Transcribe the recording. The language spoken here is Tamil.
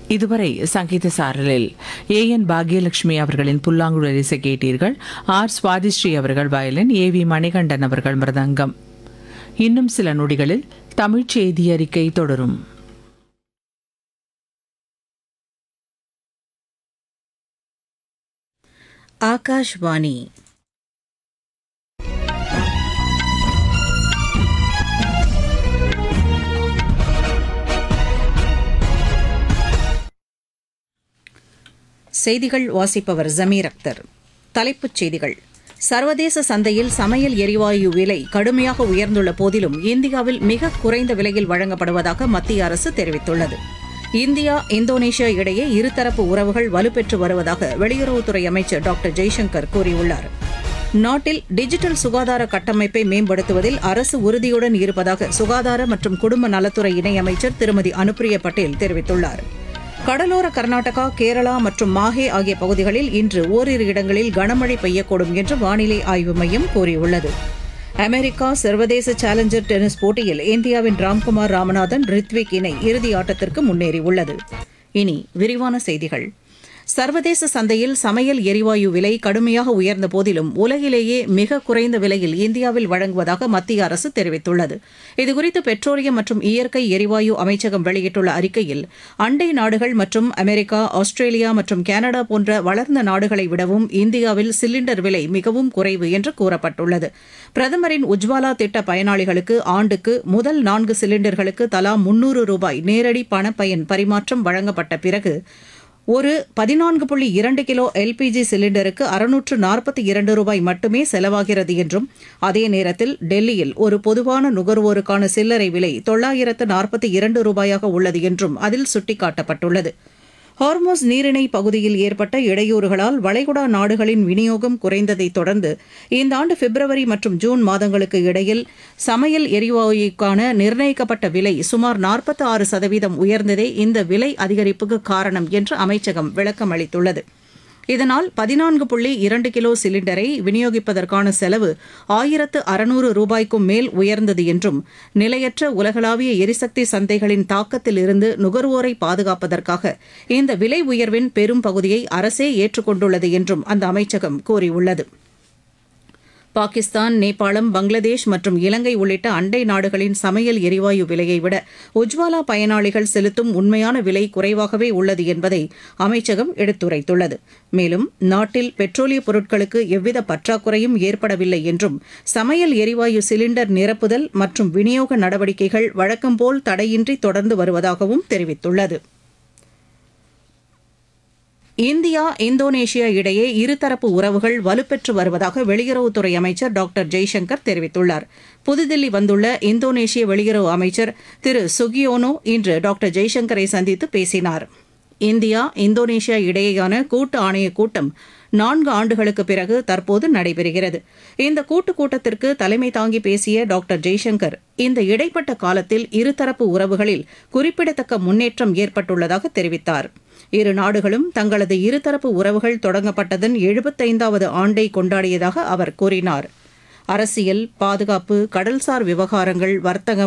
இதுவரை சங்கீத சாரலில் ஏ என் பாக்யலட்சுமி அவர்களின் புல்லாங்குழல் இசை கேட்டீர்கள் ஆர் சுவாதிஸ்ரீ அவர்கள் வயலின் ஏ வி மணிகண்டன் அவர்கள் மிருதங்கம் இன்னும் சில நொடிகளில் தமிழ்ச் செய்தி அறிக்கை தொடரும் ஆகாஷ்வாணி செய்திகள் வாசிப்பவர் ஜமீர் அக்தர் தலைப்புச் செய்திகள் சர்வதேச சந்தையில் சமையல் எரிவாயு விலை கடுமையாக உயர்ந்துள்ள போதிலும் இந்தியாவில் மிக குறைந்த விலையில் வழங்கப்படுவதாக மத்திய அரசு தெரிவித்துள்ளது இந்தியா இந்தோனேஷியா இடையே இருதரப்பு உறவுகள் வலுப்பெற்று வருவதாக வெளியுறவுத்துறை அமைச்சர் டாக்டர் ஜெய்சங்கர் கூறியுள்ளார் நாட்டில் டிஜிட்டல் சுகாதார கட்டமைப்பை மேம்படுத்துவதில் அரசு உறுதியுடன் இருப்பதாக சுகாதார மற்றும் குடும்ப நலத்துறை இணையமைச்சர் திருமதி அனுப்பிரியா பட்டேல் தெரிவித்துள்ளார் கடலோர கர்நாடகா கேரளா மற்றும் மாஹே ஆகிய பகுதிகளில் இன்று ஓரிரு இடங்களில் கனமழை பெய்யக்கூடும் என்று வானிலை ஆய்வு மையம் கூறியுள்ளது அமெரிக்கா சர்வதேச சேலஞ்சர் டென்னிஸ் போட்டியில் இந்தியாவின் ராம்குமார் ராமநாதன் ரித்விக் இணை இறுதி ஆட்டத்திற்கு முன்னேறியுள்ளது இனி விரிவான செய்திகள் சர்வதேச சந்தையில் சமையல் எரிவாயு விலை கடுமையாக உயர்ந்த போதிலும் உலகிலேயே மிக குறைந்த விலையில் இந்தியாவில் வழங்குவதாக மத்திய அரசு தெரிவித்துள்ளது இதுகுறித்து பெட்ரோலியம் மற்றும் இயற்கை எரிவாயு அமைச்சகம் வெளியிட்டுள்ள அறிக்கையில் அண்டை நாடுகள் மற்றும் அமெரிக்கா ஆஸ்திரேலியா மற்றும் கனடா போன்ற வளர்ந்த நாடுகளை விடவும் இந்தியாவில் சிலிண்டர் விலை மிகவும் குறைவு என்று கூறப்பட்டுள்ளது பிரதமரின் உஜ்வாலா திட்ட பயனாளிகளுக்கு ஆண்டுக்கு முதல் நான்கு சிலிண்டர்களுக்கு தலா முன்னூறு ரூபாய் நேரடி பணப்பயன் பரிமாற்றம் வழங்கப்பட்ட பிறகு ஒரு பதினான்கு புள்ளி இரண்டு கிலோ எல்பிஜி சிலிண்டருக்கு அறுநூற்று நாற்பத்தி இரண்டு ரூபாய் மட்டுமே செலவாகிறது என்றும் அதே நேரத்தில் டெல்லியில் ஒரு பொதுவான நுகர்வோருக்கான சில்லறை விலை தொள்ளாயிரத்து நாற்பத்தி இரண்டு ரூபாயாக உள்ளது என்றும் அதில் சுட்டிக்காட்டப்பட்டுள்ளது ஹார்மோஸ் நீரிணை பகுதியில் ஏற்பட்ட இடையூறுகளால் வளைகுடா நாடுகளின் விநியோகம் குறைந்ததைத் தொடர்ந்து இந்த ஆண்டு பிப்ரவரி மற்றும் ஜூன் மாதங்களுக்கு இடையில் சமையல் எரிவாயுக்கான நிர்ணயிக்கப்பட்ட விலை சுமார் நாற்பத்தி ஆறு சதவீதம் உயர்ந்ததே இந்த விலை அதிகரிப்புக்கு காரணம் என்று அமைச்சகம் விளக்கம் அளித்துள்ளது இதனால் பதினான்கு புள்ளி இரண்டு கிலோ சிலிண்டரை விநியோகிப்பதற்கான செலவு ஆயிரத்து அறுநூறு ரூபாய்க்கும் மேல் உயர்ந்தது என்றும் நிலையற்ற உலகளாவிய எரிசக்தி சந்தைகளின் தாக்கத்திலிருந்து நுகர்வோரை பாதுகாப்பதற்காக இந்த விலை உயர்வின் பெரும் பகுதியை அரசே ஏற்றுக்கொண்டுள்ளது என்றும் அந்த அமைச்சகம் கூறியுள்ளது பாகிஸ்தான் நேபாளம் பங்களாதேஷ் மற்றும் இலங்கை உள்ளிட்ட அண்டை நாடுகளின் சமையல் எரிவாயு விலையை விட உஜ்வாலா பயனாளிகள் செலுத்தும் உண்மையான விலை குறைவாகவே உள்ளது என்பதை அமைச்சகம் எடுத்துரைத்துள்ளது மேலும் நாட்டில் பெட்ரோலிய பொருட்களுக்கு எவ்வித பற்றாக்குறையும் ஏற்படவில்லை என்றும் சமையல் எரிவாயு சிலிண்டர் நிரப்புதல் மற்றும் விநியோக நடவடிக்கைகள் வழக்கம்போல் தடையின்றி தொடர்ந்து வருவதாகவும் தெரிவித்துள்ளது இந்தியா இந்தோனேஷியா இடையே இருதரப்பு உறவுகள் வலுப்பெற்று வருவதாக வெளியுறவுத்துறை அமைச்சர் டாக்டர் ஜெய்சங்கர் தெரிவித்துள்ளார் புதுதில்லி வந்துள்ள இந்தோனேஷிய வெளியுறவு அமைச்சர் திரு சுகியோனோ இன்று டாக்டர் ஜெய்சங்கரை சந்தித்து பேசினார் இந்தியா இந்தோனேஷியா இடையேயான கூட்டு ஆணையக் கூட்டம் நான்கு ஆண்டுகளுக்கு பிறகு தற்போது நடைபெறுகிறது இந்த கூட்டுக் கூட்டத்திற்கு தலைமை தாங்கி பேசிய டாக்டர் ஜெய்சங்கர் இந்த இடைப்பட்ட காலத்தில் இருதரப்பு உறவுகளில் குறிப்பிடத்தக்க முன்னேற்றம் ஏற்பட்டுள்ளதாக தெரிவித்தார் இரு நாடுகளும் தங்களது இருதரப்பு உறவுகள் தொடங்கப்பட்டதன் எழுபத்தைந்தாவது ஆண்டை கொண்டாடியதாக அவர் கூறினார் அரசியல் பாதுகாப்பு கடல்சார் விவகாரங்கள் வர்த்தகம்